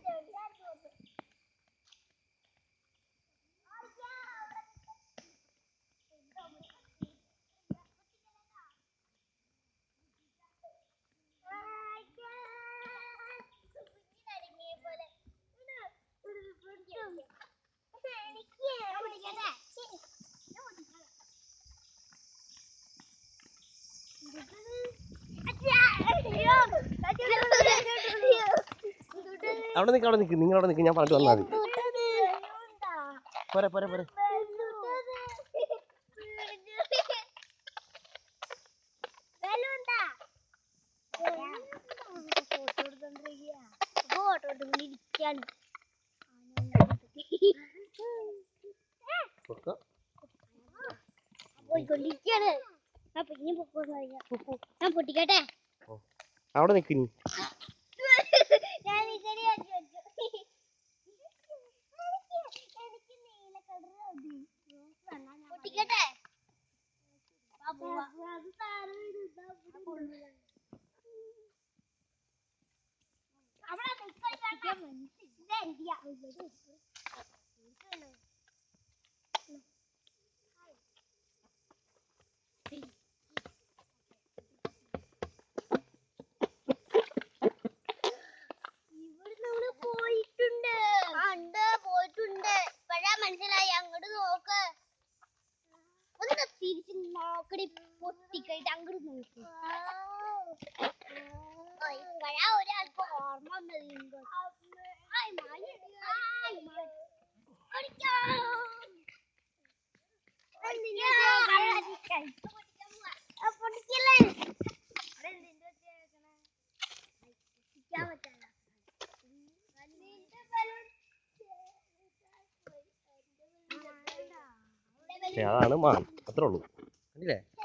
അവിടെ നിൽക്ക് അവിടെ നിൽക്ക് നിങ്ങൾ അവിടെ നിൽക്ക് ഞാൻ പറഞ്ഞിട്ട് വന്നാൽ മതി പോരെ പോരെ പോരെ ഫോട്ടോ എടുത്തോണ്ടിരിക്കാണ് പൊക്കോ. പോയിക്കൊണ്ടിരിക്കാണ് അപ്പൊ ഇനി പൊക്കോ ഞാൻ പൊട്ടിക്കട്ടെ അവിടെ നിൽക്ക് നീ ഞാൻ ഇങ്ങനെ വെച്ചു എനിക്ക് നീല കളർ പൊട്ടിക്കട്ടെ അത് അവിടെ നിൽക്കാൻ ഇവിടെ നമ്മള് പോയിട്ടുണ്ട് ഉണ്ട് പോയിട്ടുണ്ട് ഇപ്പഴാ മനസ്സിലായി അങ്ങോട്ട് നോക്ക് ഒന്ന് തിരിച്ച് നോക്കടി പൊട്ടിക്കഴിട്ട് അങ്ങോട്ട് നോക്ക് ആ, ഇപ്പഴാ ഒരാൾക്ക് ഓർമ്മ വന്നത് ഇങ്ങോട്ട്. ആയ് മഴ, ആയ് മഴ. ഓടിക്കാം. എന്തിനാ? കഴുത്ത് പൊട്ടിക്കാൻ പോവാ. ആ, പൊട്ടിക്കല്ലേ പൊട്ടിക്കാൻ പറ്റില്ല പക്ഷേ അതാണ് മാൻ അത്രേ ഉള്ളൂ കണ്ടില്ലേ